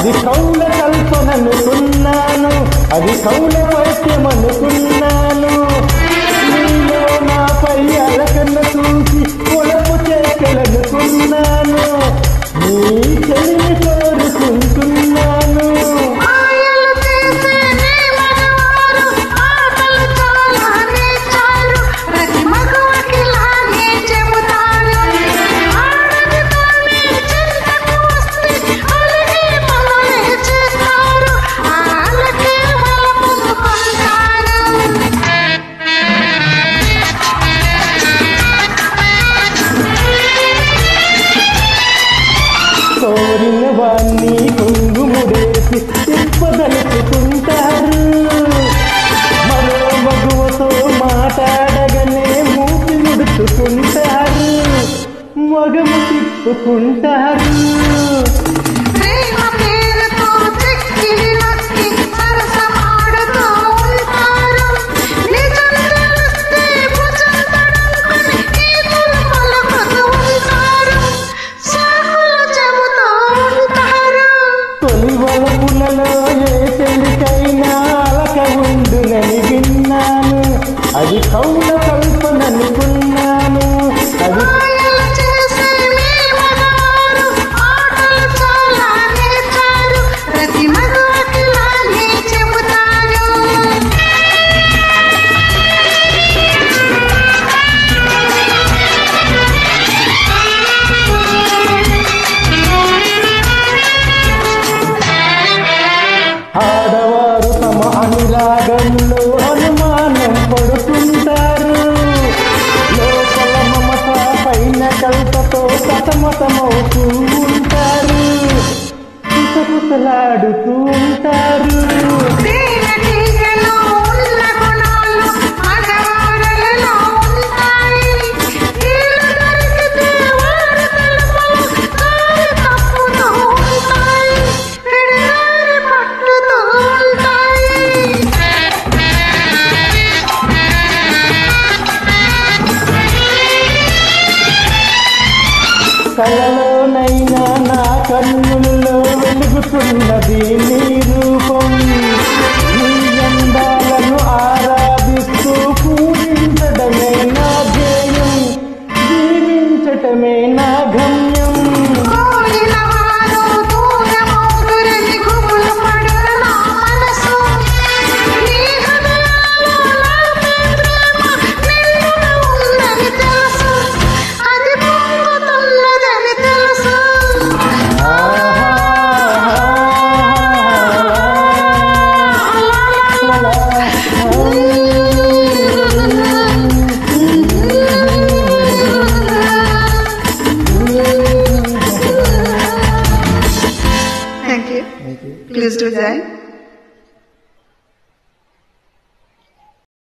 అది కౌల కల్పననుకున్నాను అది కౌల వైద్యమనుకున్నాను నీలో నాపై అలకన్న చూసి పొలపు చేకలనుకున్నాను నీ చెల్లి కోరుకుంటున్నాను మాయలు చేసే నీ మగవారు ఆటలు చాలా నేర్చారు ప్రతి మగవాకి లానే చెబుతాను ఆడది తానే చింతకు వస్తే అలిగే పనులే చేస్తారు ఆలకే వలపును కొంటాను కోరిన వాణ్ణి కుంగుముడేసి తిప్పదలుచుకుంటారు మరో మగువతో మాట్లాడగానే మూతి ముడుచుకుంటారు మగము తిప్పుకుంటారు ప్రేమ పేరుతో చెక్కిలి నక్కి సరసమాడుతూ ఉంటారు నిజం తెలిస్తే భుజం తడుముకొని ఈదులు పలుకుతూ ఉంటారు సాకులు చెబుతూ ఉంటారు తొలి వలపులలో ఏ చెల్లికైనా అలక ఉండునని విన్నాను అది కౌల కల్పననుకున్నాను అది మాయలు చేసే మీ మగవారు ఆటలు చాలా నేర్చారు ప్రతి మగవాకి లానే చెబుతాను ఆడవారు తమ అనురాగంలో అనుమానం పడుతుంటారు లోపల మమత పైన కల్పతో సతమతమవుతూ ఉంటారు కుసకుసలాడుతూ ఉంటారు తేనెటీగలో ఉన్న గుణాలు మగవారలలో ఉంటాయి. కీలు దొరికితే వారి తలుపులు దారి తప్పుతూ ఉంటాయి. పిడిదారి పట్టుతూ ఉంటాయి. కలలోనైనా నా కన్నుల్లో వెలుగుతున్నది నీ